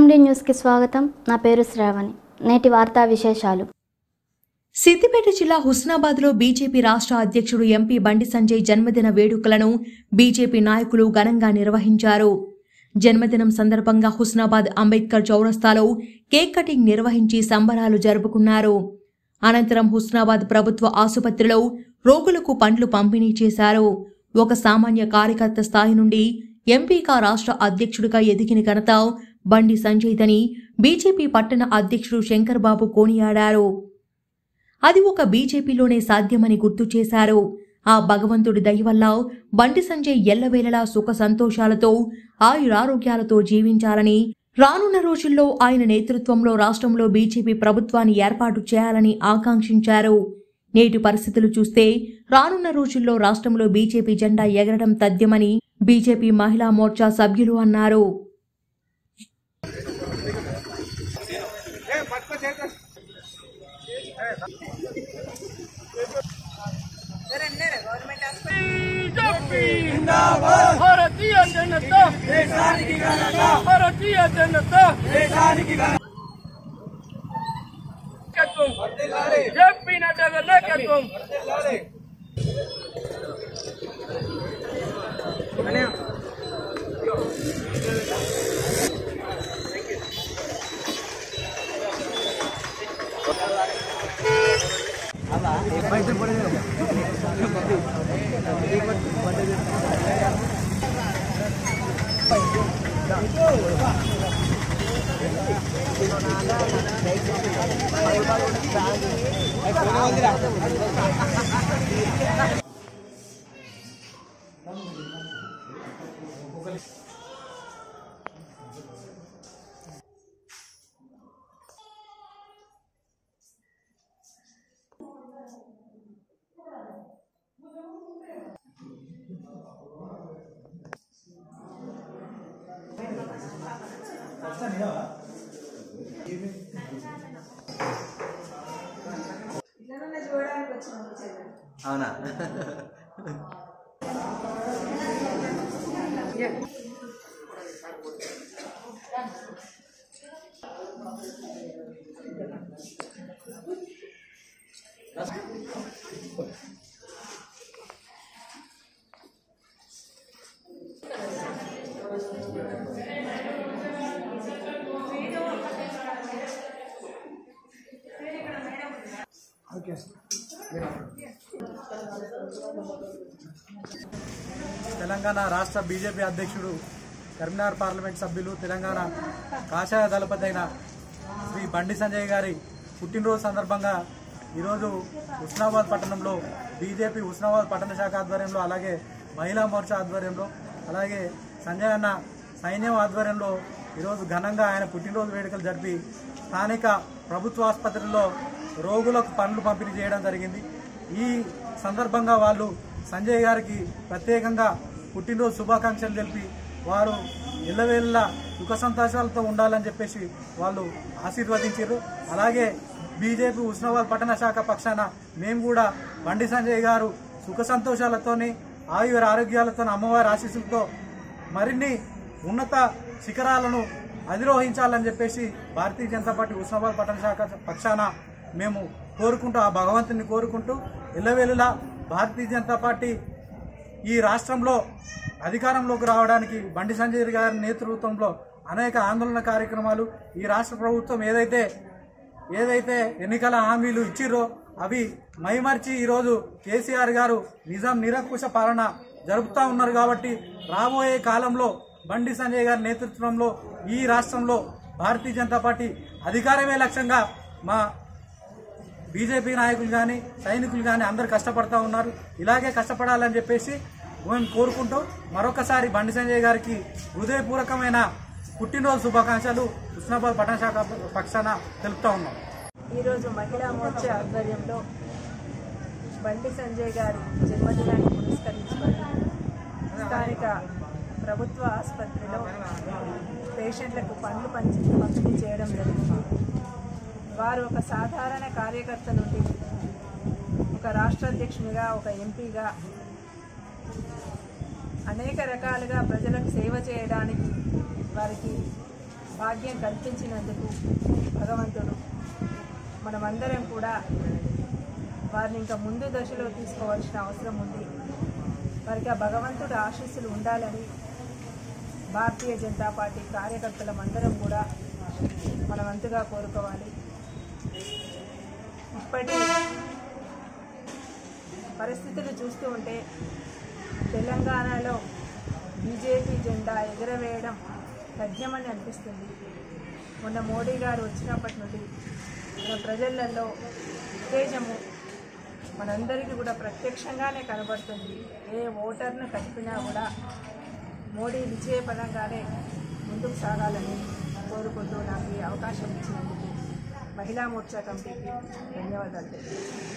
ఎండి న్యూస్కి స్వాగతం నా పేరు శ్రావణి నేటి వార్తా విశేషాలు సిద్దిపేట జిల్లా హుస్నాబాద్లో బీజేపీ రాష్ట్ర అధ్యక్షుడు ఎంపీ బండి సంజయ్ జన్మదిన వేడుకలను బీజేపీ నాయకులు ఘనంగా నిర్వహించారు జన్మదినం సందర్భంగా హుస్నాబాద్ అంబేద్కర్ చౌరస్తాలో కేక్ కటింగ్ నిర్వహించి సంబరాలు జరుపుకున్నారు అనంతరం హుస్నాబాద్ ప్రభుత్వ ఆసుపత్రిలో రోగులకు పండ్లు పంపిణీ చేశారు ఒక సామాన్య కార్యకర్త స్థాయి నుండి ఎంపీగా రాష్ట్ర అధ్యక్షుడిగా ఎదిగిన ఘనత బండి సంజయ్దని బీజేపీ పట్టణ అధ్యక్షుడు శంకర్ బాబు కొనియాడారు అది ఒక బీజేపీలోనే సాధ్యమని గుర్తు చేశారు ఆ భగవంతుడి దయ వల్ల బండి సంజయ్ ఎల్లవేళలా సుఖ సంతోషాలతో ఆయురారోగ్యాలతో జీవించాలని రానున్న రోజుల్లో ఆయన నేతృత్వంలో రాష్ట్రంలో బీజేపీ ప్రభుత్వాన్ని ఏర్పాటు చేయాలని ఆకాంక్షించారు నేటి పరిస్థితులు చూస్తే రానున్న రోజుల్లో రాష్ట్రంలో బీజేపీ జెండా ఎగరడం తథ్యమని బీజేపీ మహిళా మోర్చా సభ్యులు అన్నారు భారతీయ జనతా భారతీయ జనతా నాయకత్వం జేపీ నడ్డా గారి నాయకత్వం అవునా తెలంగాణ రాష్ట్ర బీజేపీ అధ్యక్షుడు కరీంనగర్ పార్లమెంట్ సభ్యులు తెలంగాణ కాషాయ దళపతి అయిన శ్రీ బండి సంజయ్ గారి పుట్టినరోజు సందర్భంగా ఈరోజు హుస్నాబాద్ పట్టణంలో బీజేపీ హుస్నాబాద్ పట్టణ శాఖ ఆధ్వర్యంలో అలాగే మహిళా మోర్చా ఆధ్వర్యంలో అలాగే సంజయ్ అన్న సైన్యం ఆధ్వర్యంలో ఈరోజు ఘనంగా ఆయన పుట్టినరోజు వేడుకలు జరిపి స్థానిక ప్రభుత్వ ఆసుపత్రుల్లో రోగులకు పనులు పంపిణీ చేయడం జరిగింది ఈ సందర్భంగా వాళ్ళు సంజయ్ గారికి ప్రత్యేకంగా పుట్టినరోజు శుభాకాంక్షలు తెలిపి వారు ఎల్లవేళ్ళ సుఖ సంతోషాలతో ఉండాలని చెప్పేసి వాళ్ళు ఆశీర్వదించారు అలాగే బీజేపీ ఉస్నాబాద్ పట్టణ శాఖ పక్షాన మేము కూడా బండి సంజయ్ గారు సుఖ సంతోషాలతోని ఆయుర ఆరోగ్యాలతో అమ్మవారి ఆశీస్సులతో మరిన్ని ఉన్నత శిఖరాలను అధిరోహించాలని చెప్పేసి భారతీయ జనతా పార్టీ ఉస్నాబాద్ పట్టణ శాఖ పక్షాన మేము కోరుకుంటూ ఆ భగవంతుని కోరుకుంటూ ఎల్లవేళలా భారతీయ జనతా పార్టీ ఈ రాష్ట్రంలో అధికారంలోకి రావడానికి బండి సంజయ్ గారి నేతృత్వంలో అనేక ఆందోళన కార్యక్రమాలు ఈ రాష్ట్ర ప్రభుత్వం ఏదైతే ఏదైతే ఎన్నికల హామీలు ఇచ్చిర్రో అవి మైమర్చి ఈరోజు కేసీఆర్ గారు నిజాం నిరంకుశ పాలన జరుపుతా ఉన్నారు కాబట్టి రాబోయే కాలంలో బండి సంజయ్ గారి నేతృత్వంలో ఈ రాష్ట్రంలో భారతీయ జనతా పార్టీ అధికారమే లక్ష్యంగా మా బీజేపీ నాయకులు కానీ సైనికులు కానీ అందరు కష్టపడతా ఉన్నారు ఇలాగే కష్టపడాలని చెప్పేసి మేము కోరుకుంటూ మరొకసారి బండి సంజయ్ గారికి హృదయపూర్వకమైన పుట్టినరోజు శుభాకాంక్షలు కృష్ణాబాద్ పట్టణ శాఖ పక్షాన తెలుపుతా ఉన్నాం ఈరోజు మహిళా మోర్చా ఆధ్వర్యంలో బండి సంజయ్ గారి జన్మదినాన్ని పురస్కరించుకొని స్థానిక ప్రభుత్వ ఆసుపత్రిలో పేషెంట్లకు పండ్లు పంచి పంపిణీ చేయడం జరిగింది వారు ఒక సాధారణ కార్యకర్త నుండి ఒక రాష్ట్ర అధ్యక్షునిగా ఒక ఎంపీగా అనేక రకాలుగా ప్రజలకు సేవ చేయడానికి వారికి భాగ్యం కల్పించినందుకు భగవంతుడు మనమందరం కూడా వారిని ఇంకా ముందు దశలో తీసుకోవాల్సిన అవసరం ఉంది వారికి ఆ భగవంతుడి ఆశీస్సులు ఉండాలని భారతీయ జనతా పార్టీ కార్యకర్తలమందరం కూడా మనమంతుగా కోరుకోవాలి ఇప్పటి పరిస్థితులు చూస్తూ ఉంటే తెలంగాణలో బీజేపీ జెండా ఎగరవేయడం తథ్యమని అనిపిస్తుంది మొన్న మోడీ గారు వచ్చినప్పటి నుండి మన ప్రజలలో ఉత్తేజము మనందరికీ కూడా ప్రత్యక్షంగానే కనబడుతుంది ఏ ఓటర్ను కలిపినా కూడా మోడీ విజయపదంగానే ముందుకు సాగాలని కోరుకుంటూ నాకు ఈ అవకాశం ఇచ్చినందుకు మహిళా మోర్చా కమిటీకి ధన్యవాదాలు తెలియజేస్తున్నాను